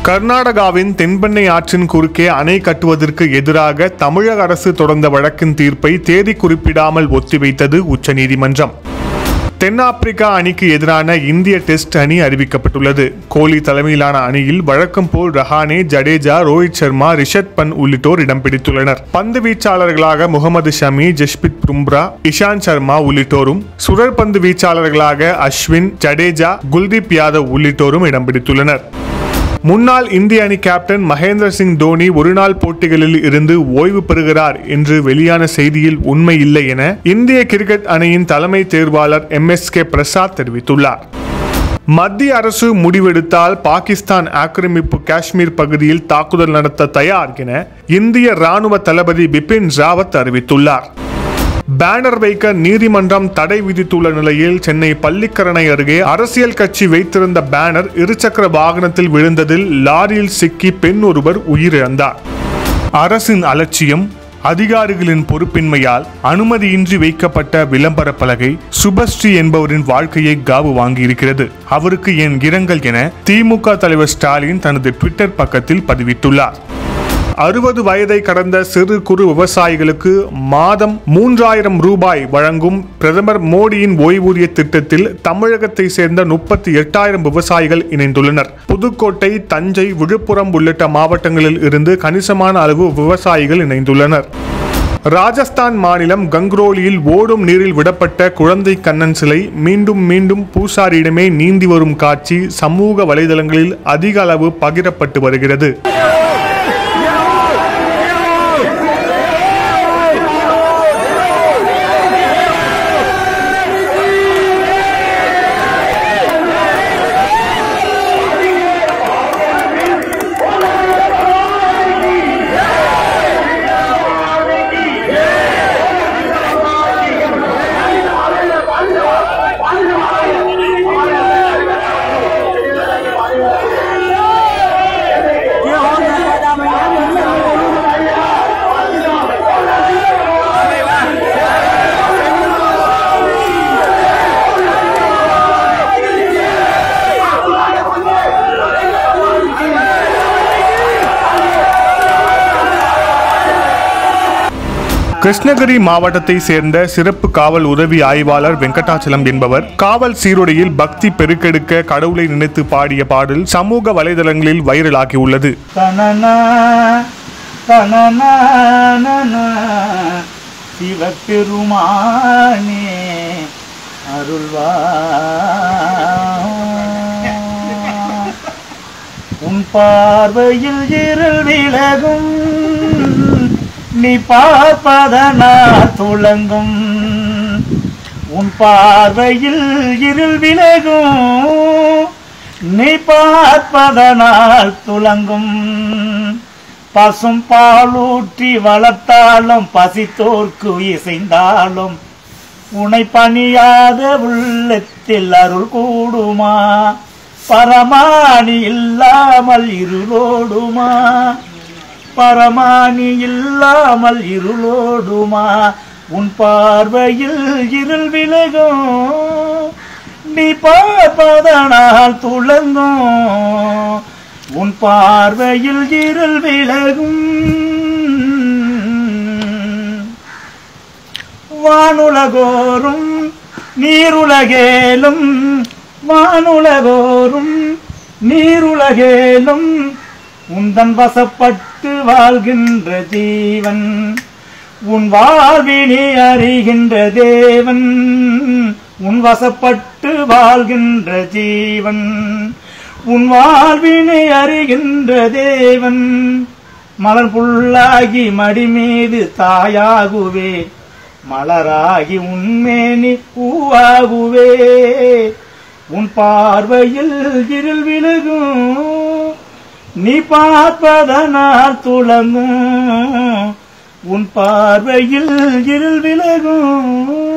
கர்நாடகாவின் தென்பெண்ணை ஆற்றின் குறுக்கே அணை கட்டுவதற்கு எதிராக தமிழக அரசு தொடர்ந்த வழக்கின் தீர்ப்பை தேதி குறிப்பிடாமல் ஒத்திவைத்தது உச்சநீதிமன்றம் தென்னாப்பிரிக்கா அணிக்கு எதிரான இந்திய டெஸ்ட் அணி அறிவிக்கப்பட்டுள்ளது கோலி தலைமையிலான அணியில் வழக்கம் போல் ரஹானே ஜடேஜா ரோஹித் சர்மா ரிஷத் பந்த் உள்ளிட்டோர் இடம் பிடித்துள்ளனர் பந்து வீச்சாளர்களாக முகமது ஷமி ஜஸ்பித் பும்ரா இஷாந்த் சர்மா உள்ளிட்டோரும் சுழற்பந்து வீச்சாளர்களாக அஸ்வின் ஜடேஜா குல்தீப் யாதவ் உள்ளிட்டோரும் இடம் பிடித்துள்ளனர் முன்னாள் இந்திய அணி கேப்டன் மகேந்திர சிங் தோனி ஒருநாள் போட்டிகளில் இருந்து ஓய்வு பெறுகிறார் என்று வெளியான செய்தியில் உண்மை இல்லை என இந்திய கிரிக்கெட் அணியின் தலைமை தேர்வாளர் எம் எஸ் கே பிரசாத் தெரிவித்துள்ளார் மத்திய அரசு முடிவெடுத்தால் பாகிஸ்தான் ஆக்கிரமிப்பு காஷ்மீர் பகுதியில் தாக்குதல் நடத்த தயார் என இந்திய ராணுவ தளபதி பிபின் ராவத் அறிவித்துள்ளார் பேனர் வைக்க நீதிமன்றம் தடை விதித்துள்ள நிலையில் சென்னை பள்ளிக்கரணை அருகே அரசியல் கட்சி வைத்திருந்த பேனர் இருசக்கர வாகனத்தில் விழுந்ததில் லாரியில் சிக்கி பெண் ஒருவர் உயிரிழந்தார் அரசின் அலட்சியம் அதிகாரிகளின் பொறுப்பின்மையால் அனுமதியின்றி வைக்கப்பட்ட விளம்பர பலகை சுபஸ்ரீ என்பவரின் வாழ்க்கையை காவு வாங்கியிருக்கிறது அவருக்கு என் இரங்கல் என திமுக தலைவர் ஸ்டாலின் தனது ட்விட்டர் பக்கத்தில் பதிவிட்டுள்ளார் அறுபது வயதை கடந்த சிறு குறு விவசாயிகளுக்கு மாதம் மூன்றாயிரம் ரூபாய் வழங்கும் பிரதமர் மோடியின் ஓய்வூதிய திட்டத்தில் தமிழகத்தை சேர்ந்த முப்பத்தி எட்டாயிரம் விவசாயிகள் இணைந்துள்ளனர் புதுக்கோட்டை தஞ்சை விழுப்புரம் உள்ளிட்ட மாவட்டங்களில் இருந்து கணிசமான அளவு விவசாயிகள் இணைந்துள்ளனர் ராஜஸ்தான் மாநிலம் கங்ரோலியில் ஓடும் நீரில் விடப்பட்ட குழந்தை கண்ணன் சிலை மீண்டும் மீண்டும் பூசாரியிடமே நீந்தி வரும் காட்சி சமூக வலைதளங்களில் அதிக அளவு பகிரப்பட்டு வருகிறது கிருஷ்ணகிரி மாவட்டத்தை சேர்ந்த சிறப்பு காவல் உதவி ஆய்வாளர் வெங்கடாச்சலம் என்பவர் காவல் சீருடையில் பக்தி பெருக்கெடுக்க கடவுளை நினைத்து பாடிய பாடல் சமூக வலைதளங்களில் வைரலாகி உள்ளது தனனா தனனா சிவபெருமானே அருள்வா உன் பார்வையில் இருள் விலகும் நீ பார்ப்பதனால் துளங்கும் உன் பார்வையில் இருள் விலகும் நீ பார்ப்பதனால் துலங்கும் பசும் பாலூற்றி வளர்த்தாலும் பசித்தோர்க்கு இசைந்தாலும் உனை பணியாத உள்ளத்தில் அருள் கூடுமா பரமானி இல்லாமல் இருளோடுமா பரமானி இல்லாமல் இருளோடுமா உன் பார்வையில் இருள் விலகும் நீ பார்ப்பதனால் துளங்கும் உன் பார்வையில் இருள் விலகும் வானுலகோறும் நீருலகேலும் வானுலகோறும் நீருலகேலும் உந்தன் வசப்பட்டு வாழ்கின்ற ஜீவன் உன் வாழ்வினை அறிகின்ற தேவன் உன் வசப்பட்டு வாழ்கின்ற ஜீவன் உன் வாழ்வினை அறிகின்ற தேவன் மலர் புல்லாகி மடி மீது தாயாகுவே மலராகி உன்மேனி பூவாகுவே உன் பார்வையில் இருள் விலகும் நீ பார்ப்பதனால் துளங்கும் உன் பார்வையில் இருள் விலகும்